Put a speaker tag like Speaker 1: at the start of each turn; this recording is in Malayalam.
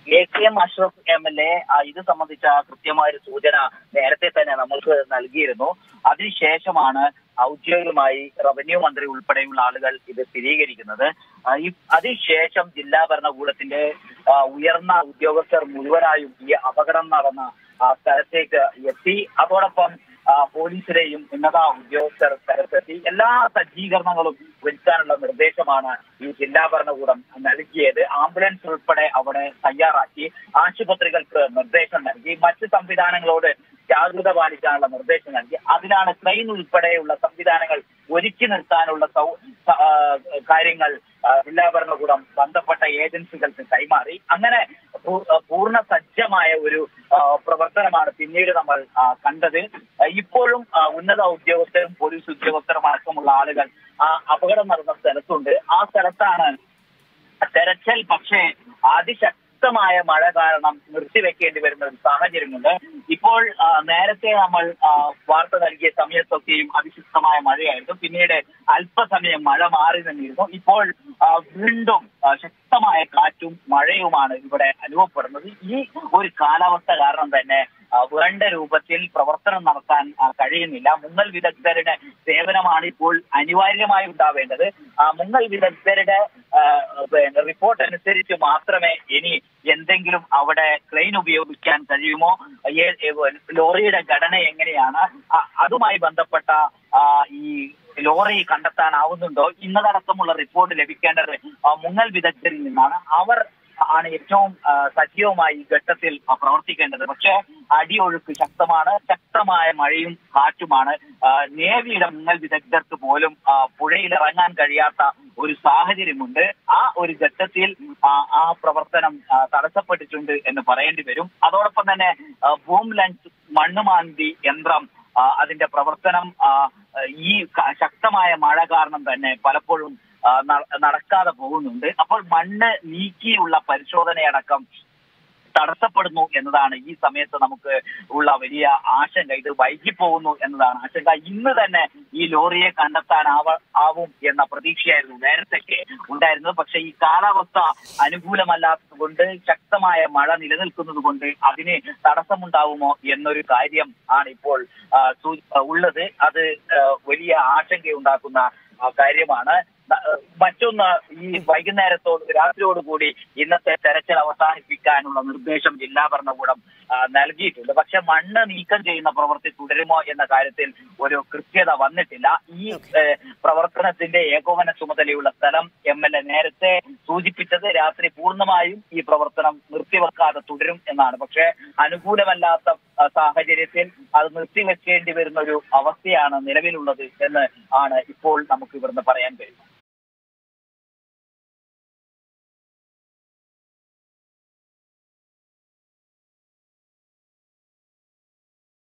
Speaker 1: A K M Ashraf M L A ഇത് സംബന്ധിച്ച കൃത്യമായ ഒരു സൂചന നേരത്തെ തന്നെ നമ്മൾക്ക് നൽകിയിരുന്നു അതിനുശേഷമാണ് ഔദ്യോഗികമായി റവന്യൂ മന്ത്രി ഉൾപ്പെടെയുള്ള ആളുകൾ ഇത് സ്ഥിരീകരിക്കുന്നത് ആ, ഈ അതിനുശേഷം ജില്ലാ ഭരണകൂടത്തിന്റെ ആ, ഉയർന്ന ഉദ്യോഗസ്ഥർ മുഴുവനായും ഈ അപകടം നടന്ന ആ സ്ഥലത്തേക്ക് എത്തി അതോടൊപ്പം ആ, പോലീസിലെയും ഉന്നത ഉദ്യോഗസ്ഥർ സ്ഥലത്തെത്തി എല്ലാ സജ്ജീകരണങ്ങളും ഒരുക്കാനുള്ള നിർദ്ദേശമാണ് ഈ ജില്ലാ ഭരണകൂടം നൽകിയത് ആംബുലൻസ് ഉൾപ്പെടെ അവിടെ തയ്യാറാക്കി ആശുപത്രികൾക്ക് നിർദ്ദേശം നൽകി മറ്റ് സംവിധാനങ്ങളോട് ജാഗ്രത പാലിക്കാനുള്ള നിർദ്ദേശം നൽകി അതിനാണ് ട്രെയിൻ ഉൾപ്പെടെയുള്ള സംവിധാനങ്ങൾ ഒരുക്കി നിർത്താനുള്ള സൗ- സ- ആ, കാര്യങ്ങൾ ആ, ജില്ലാ ഭരണകൂടം ബന്ധപ്പെട്ട ഏജൻസികൾക്ക് കൈമാറി അങ്ങനെ പൂ- പൂർണ്ണ സജ്ജമായ ഒരു ആ, പ്രവർത്തനമാണ് പിന്നീട് നമ്മൾ ആ, കണ്ടത് ആ, ഇപ്പോഴും ആ, ഉന്നത ഉദ്യോഗസ്ഥരും പോലീസ് ഉദ്യോഗസ്ഥരും അടക്കമുള്ള ആളുകൾ ആ അപകടം നടന്ന സ്ഥലത്തുണ്ട് ആ സ്ഥലത്താണ് തെരച്ചിൽ പക്ഷേ അതിശക്തമായ മഴ കാരണം നിർത്തിവെക്കേണ്ടി വരുന്ന ഒരു സാഹചര്യമുണ്ട് ഇപ്പോൾ ആ, നേരത്തെ നമ്മൾ ആ, വാർത്ത നൽകിയ സമയത്തൊക്കെയും അതിശക്തമായ മഴയായിരുന്നു പിന്നീട് അല്പസമയം മഴ മാറി നിന്നിരുന്നു ഇപ്പോൾ ആ, വീണ്ടും ആ, ശക്തമായ കാറ്റും മഴയുമാണ് ഇവിടെ അനുഭവപ്പെടുന്നത് ഈ ഒരു കാലാവസ്ഥ കാരണം തന്നെ ആ, വേണ്ട രൂപത്തിൽ പ്രവർത്തനം നടത്താൻ ആ, കഴിയുന്നില്ല മുങ്ങൽ വിദഗ്ധരുടെ സേവനമാണ് ഇപ്പോൾ അനിവാര്യമായി ഉണ്ടാവേണ്ടത് ആ മുങ്ങൽ വിദഗ്ധരുടെ ആ, പിന്നെ റിപ്പോർട്ട് അനുസരിച്ച് മാത്രമേ ഇനി എന്തെങ്കിലും അവിടെ ക്രെയിൻ ഉപയോഗിക്കാൻ കഴിയുമോ ഏ- ഏ- ലോറിയുടെ ഘടന എങ്ങനെയാണ് ആ, അതുമായി ബന്ധപ്പെട്ട ആ, ഈ ലോറി കണ്ടെത്താനാവുന്നുണ്ടോ ഇന്നതടക്കമുള്ള റിപ്പോർട്ട് ലഭിക്കേണ്ടത് ആ, മുങ്ങൽ വിദഗ്ധരിൽ നിന്നാണ് അവർ ആണ് ഏറ്റവും ആ, സജീവമായി ഈ ഘട്ടത്തിൽ ആ, പ്രവർത്തിക്കേണ്ടത് പക്ഷേ അടിയൊഴുക്ക് ശക്തമാണ് ശക്തമായ മഴയും കാറ്റുമാണ് ആ, നേവിയുടെ മുങ്ങൽ വിദഗ്ധർക്ക് പോലും ആ, പുഴയിൽ ഇറങ്ങാൻ കഴിയാത്ത ഒരു സാഹചര്യമുണ്ട് ആ ഒരു ഘട്ടത്തിൽ ആ, ആ പ്രവർത്തനം ആ, തടസ്സപ്പെട്ടിട്ടുണ്ട് എന്ന് പറയേണ്ടി വരും അതോടൊപ്പം തന്നെ ആ, ബൂം ലഞ്ച് മണ്ണുമാന്തി യന്ത്രം ആ, അതിന്റെ പ്രവർത്തനം ആ, ഈ ക- ശക്തമായ മഴ കാരണം തന്നെ പലപ്പോഴും ആ, ന- നടക്കാതെ പോകുന്നുണ്ട് അപ്പോൾ മണ്ണ് നീക്കിയുള്ള പരിശോധനയടക്കം തടസ്സപ്പെടുന്നു എന്നതാണ് ഈ സമയത്ത് നമുക്ക് ഉള്ള വലിയ ആശങ്ക ഇത് വൈകിപ്പോകുന്നു എന്നതാണ് ആശങ്ക ഇന്ന് തന്നെ ഈ ലോറിയെ കണ്ടെത്താനാവ ആവും എന്ന പ്രതീക്ഷയായിരുന്നു നേരത്തെ ഉണ്ടായിരുന്നത് പക്ഷേ ഈ കാലാവസ്ഥ അനുകൂലമല്ലാത്തത് കൊണ്ട് ശക്തമായ മഴ നിലനിൽക്കുന്നത് കൊണ്ട് അതിന് തടസ്സമുണ്ടാവുമോ എന്നൊരു കാര്യം ആണ് ഇപ്പോൾ ആ, സൂ- ഉള്ളത് അത് ആ, വലിയ ആശങ്കയുണ്ടാക്കുന്ന ആ, കാര്യമാണ് ന- മറ്റൊന്ന് ഈ വൈകുന്നേരത്തോട് രാത്രിയോടുകൂടി ഇന്നത്തെ തെരച്ചിൽ അവസാനിപ്പിക്കാനുള്ള നിർദ്ദേശം ജില്ലാ ഭരണകൂടം ആ, നൽകിയിട്ടുണ്ട് പക്ഷെ മണ്ണ് നീക്കം ചെയ്യുന്ന പ്രവൃത്തി തുടരുമോ എന്ന കാര്യത്തിൽ ഒരു കൃത്യത വന്നിട്ടില്ല ഈ ഏ, പ്രവർത്തനത്തിന്റെ ഏകോപന ചുമതലയുള്ള സ്ഥലം എം എൽ എ നേരത്തെ സൂചിപ്പിച്ചത് രാത്രി പൂർണ്ണമായും ഈ പ്രവർത്തനം നിർത്തിവെക്കാതെ തുടരും എന്നാണ് പക്ഷേ അനുകൂലമല്ലാത്ത ആ, സാഹചര്യത്തിൽ അത് നിർത്തിവെക്കേണ്ടി വരുന്ന ഒരു അവസ്ഥയാണ് നിലവിലുള്ളത് എന്ന് ആണ് ഇപ്പോൾ നമുക്ക് ഇവിടുന്ന് പറയാൻ കഴിയും